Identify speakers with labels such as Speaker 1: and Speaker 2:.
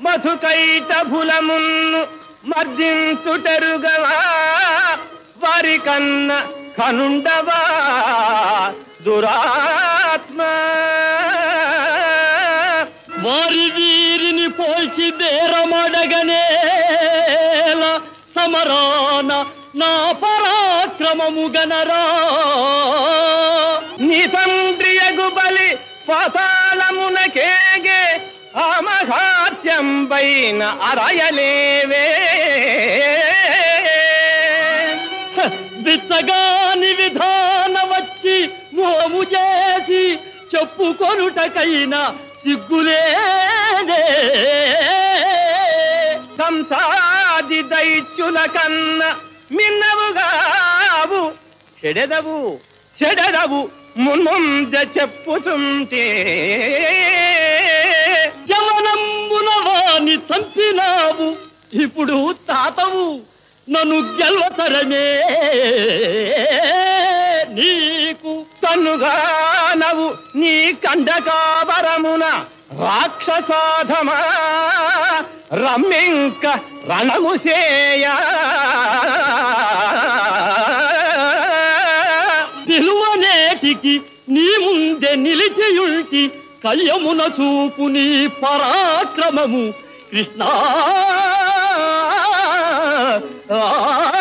Speaker 1: మధుకైటభులమున్ను మర్జించుటరుగవా వారి కన్న కనుండవా దురాత్మ
Speaker 2: వారి వీరిని పోల్చి బేరమడగనేల సమరాన నా పరాక్రమము గనరా
Speaker 1: నీ తండ్రియగు బలి పాతాళమునకేగే ఆ మహాత్యం పైన అరయలేవే
Speaker 2: బిచ్చగాని విధాన వచ్చి మోము చేసి చెప్పుకొనుటకైనా సిగ్గులేదే
Speaker 1: సంసాది దైత్యుల కన్న మిన్నవుగావు చెడెదవు చెడెదవు మున్ముంద చెప్పుతుంటే
Speaker 2: జవనమ్మున వాని చంపినావు ఇప్పుడు తాతవు నన్ను గెలవతరమే నీకు
Speaker 1: తన్నుగానవు నీ కండకాబరమున రాక్షసాధమా రమ్మింక రణము చేయ
Speaker 2: విలువనేటికి నీ ముందే నిలిచియుంటి కళ్యమున చూపు నీ పరాక్రమము కృష్ణ